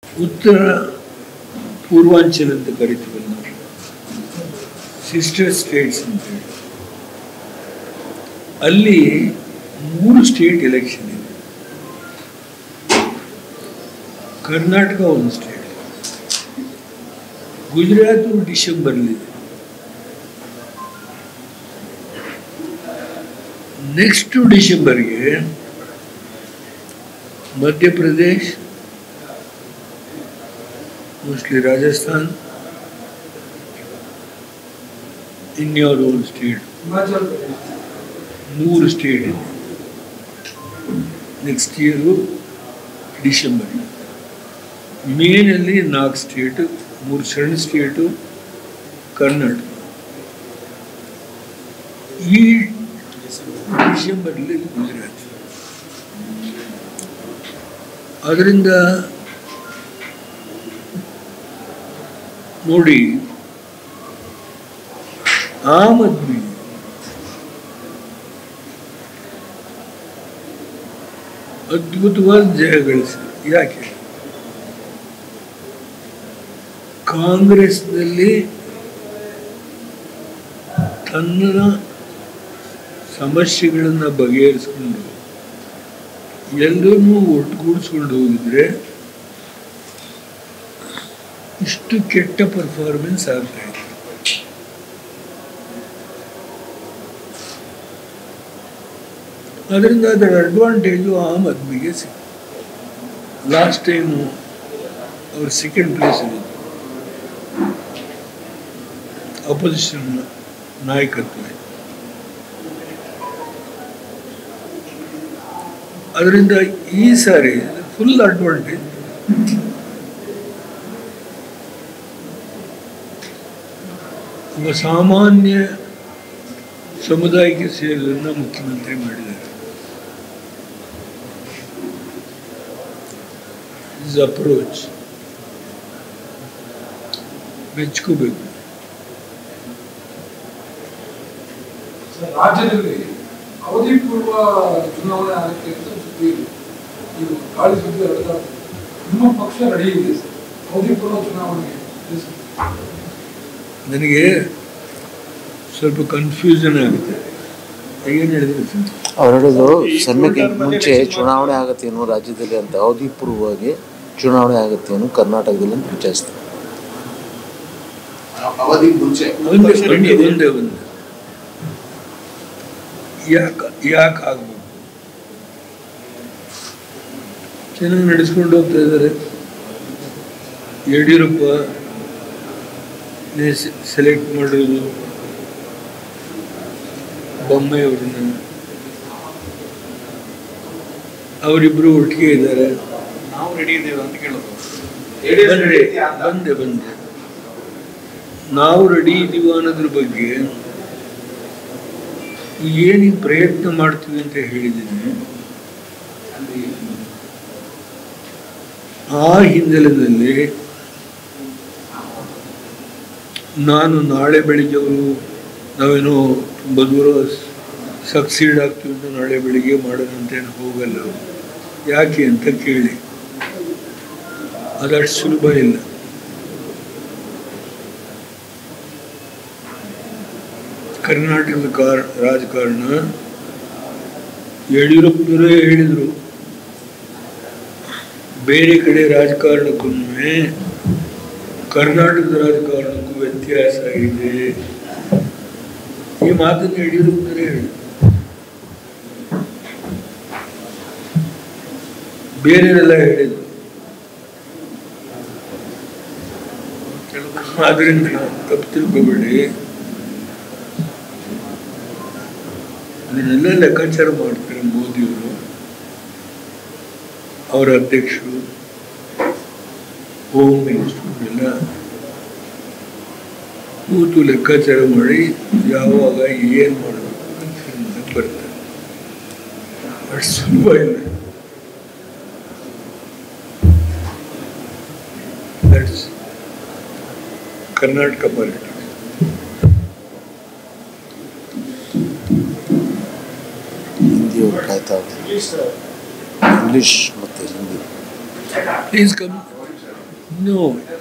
ಉತ್ತರ ಪೂರ್ವಾಂಚಲ ಅಂತ ಕರಿತೀವಲ್ಲ ನಾವು ಸಿಸ್ಟರ್ ಸ್ಟೇಟ್ಸ್ ಅಂತೇಳಿ ಅಲ್ಲಿ ಮೂರು ಸ್ಟೇಟ್ ಎಲೆಕ್ಷನ್ ಇದೆ ಕರ್ನಾಟಕ ಒಂದು ಸ್ಟೇಟ್ ಗುಜರಾತ್ ಡಿಸೆಂಬರ್ಲಿದೆ ನೆಕ್ಸ್ಟ್ ಡಿಸೆಂಬರ್ಗೆ ಮಧ್ಯಪ್ರದೇಶ್ ಮೋಸ್ಟ್ಲಿ ರಾಜಸ್ಥಾನ್ ಇನ್ಯಾವುದೋ ಒಂದು ಸ್ಟೇಟ್ ಹಿಮಾಚಲ್ ಪ್ರದೇಶ ಮೂರು ಸ್ಟೇಟ್ ಇದೆ ನೆಕ್ಸ್ಟ್ ಇಯರು ಡಿಸೆಂಬರ್ ಮೇನಲ್ಲಿ ನಾಲ್ಕು ಸ್ಟೇಟು ಮೂರು ಸಣ್ಣ ಸ್ಟೇಟು ಕರ್ನಾಟಕ ಈ ಡಿಸೆಂಬರ್ಲಿ ಗುಜರಾತ್ ಅದರಿಂದ ನೋಡಿ ಆಮ್ ಆದ್ಮಿ ಅದ್ಭುತವಾದ ಜಯ ಗಳಿಸಿದೆ ಯಾಕೆ ಕಾಂಗ್ರೆಸ್ನಲ್ಲಿ ತನ್ನ ಸಮಸ್ಯೆಗಳನ್ನು ಬಗೆಹರಿಸ್ಕೊಂಡು ಎಲ್ಲರನ್ನೂ ಒಟ್ಟುಗೂಡಿಸ್ಕೊಂಡು ಹೋಗಿದ್ರೆ ಇಷ್ಟು ಕೆಟ್ಟ ಪರ್ಫಾರ್ಮೆನ್ಸ್ ಆಗ್ತಾ ಇತ್ತು ಅದರಿಂದ ಅದರ ಅಡ್ವಾಂಟೇಜು ಆಮ್ ಆದ್ಮಿಗೆ ಸಿಕ್ತು ಲಾಸ್ಟ್ ಟೈಮು ಅವ್ರು ಸೆಕೆಂಡ್ ಪ್ಲೇಸಲ್ಲಿ ಅಪೋಸಿಷನ್ ನಾಯಕತ್ವ ಅದರಿಂದ ಈ ಸಾರಿ ಫುಲ್ ಅಡ್ವಾಂಟೇಜ್ ಒಬ್ಬ ಸಾಮಾನ್ಯ ಸಮುದಾಯಕ್ಕೆ ಸೇರಿದನ್ನ ಮುಖ್ಯಮಂತ್ರಿ ಮಾಡಿದ್ದಾರೆ ಇಸ್ ಅಪ್ರೋಚ್ ಮೆಚ್ಕೋಬೇಕು ಸರ್, ರಾಜ್ಯದಲ್ಲಿ ಅವಧಿ ಪೂರ್ವ ಚುನಾವಣೆ ಆಗಕ್ಕೆ ಅಂತ ಸುದ್ದಿ ಇದೆ. ಇದು ಗಾಳಿ ಸುದ್ದಿ ಹರಡ್ತಾ ಇದೆ. ನಿಮ್ಮ ಪಕ್ಷ ರೆಡಿ ಇದೆ ಸರ್ ಅವಧಿ ಪೂರ್ವ ಚುನಾವಣೆಗೆ ಇದೆ ಸರ್. ನನಗೆ ಸ್ವಲ್ಪ ಕನ್ಫ್ಯೂಷನ್ ಆಗುತ್ತೆ ಏನು ಹೇಳಿದ್ರೆ ಸರ್ ಅವ್ರು ಹೇಳೋದು ಸಮ್ಯಕ್ಕೆ ಮುಂಚೆ ಚುನಾವಣೆ ಆಗತ್ತೇನೋ ರಾಜ್ಯದಲ್ಲಿ ಅಂತ ಅವಧಿ ಪೂರ್ವವಾಗಿ ಚುನಾವಣೆ ಆಗತ್ತೇನೋ ಕರ್ನಾಟಕದಲ್ಲಿ ಅಂತ ವಿಚಾರಿಸ್ತಾರೆ ಅವಧಿ ಮುಂಚೆ ಒಂದೇ ಒಂದೇ ಒಂದೇ ಒಂದು ಯಾಕೆ ಯಾಕೆ ಆಗ್ಬೇಕು ಚೆನ್ನಾಗಿ ನಡೆಸ್ಕೊಂಡು ಹೋಗ್ತಾ ಇದ್ದಾರೆ ಯಡಿಯೂರಪ್ಪ ಸೆಲೆಕ್ಟ್ ಮಾಡೋದು ಬೊಮ್ಮೆಯವ್ರನ್ನ ಅವರಿಬ್ಬರು ಒಟ್ಟಿಗೆ ಇದ್ದಾರೆ ನಾವು ರೆಡಿ ಇದ್ದೇವೆ ಅಂತ ಕೇಳೋದು ಬಂದೆ ಬಂದೆ ಬಂದೆ ನಾವು ರೆಡಿ ಇದೀವ ಅನ್ನೋದ್ರ ಬಗ್ಗೆ ಏನೀಗ ಪ್ರಯತ್ನ ಮಾಡ್ತೀವಿ ಅಂತ ಹೇಳಿದ್ದೀನಿ ಆ ಹಿನ್ನೆಲೆಯಲ್ಲಿ ನಾನು ನಾಳೆ ಬೆಳಿಗ್ಗೆ ಅವರು ನಾವೇನೋ ತುಂಬ ದೂರ ಸಕ್ಸೀಡ್ ಆಗ್ತೀವಿ ಅಂತ ನಾಳೆ ಬೆಳಿಗ್ಗೆ ಮಾಡೋಣ ಅಂತೇನು ಹೋಗಲ್ಲ ಯಾಕೆ ಅಂತ ಕೇಳಿ ಅದಷ್ಟು ಸುಲಭ ಇಲ್ಲ ಕರ್ನಾಟಕದ ಕಾರ್ ರಾಜಕಾರಣ ಯಡಿಯೂರಪ್ಪನವರೇ ಹೇಳಿದರು ಬೇರೆ ಕಡೆ ರಾಜಕಾರಣಕ್ಕೂ ಕರ್ನಾಟಕದ ರಾಜಕಾರಣಕ್ಕೂ ವ್ಯತ್ಯಾಸ ಇದೆ ಈ ಮಾತನ್ನು ಯಡಿಯೂರಪ್ಪನವರೇ ಹೇಳಿದರು ಬೇರೆಯವರೆಲ್ಲ ಹೇಳಿದರು ಆದ್ರಿಂದ ತಪ್ಪು ತಿಳ್ಕೊಬೇಡಿ ಅದನ್ನೆಲ್ಲ ಲೆಕ್ಕಾಚಾರ ಮಾಡ್ತಾರೆ ಮೋದಿಯವರು ಅವರ ಅಧ್ಯಕ್ಷರು ಹೋಮ್ ಮಿನಿಸ್ಟರ್ ಎಲ್ಲ ಕೂತು ಲೆಕ್ಕಾಚಾರ ಮಾಡಿ ಯಾವಾಗ ಏನು ಮಾಡಬೇಕು ಅಂತ ತೀರ್ಮಾನಕ್ಕೆ ಬರ್ತಾರೆ ಅಷ್ಟು ಸುಲಭ ಇಲ್ಲ ದಟ್ಸ್ ಕರ್ನಾಟಕ ಪಾಲಿಟಿಕ್ಸ್ ಹಿಂದಿ ಅವ್ರು ಕಾಯ್ತಾ ಇರ್ತಾರೆ ಇಂಗ್ಲಿಷ್ ಮತ್ತು ಹಿಂದಿ ಪ್ಲೀಸ್ ಕಮ್ No,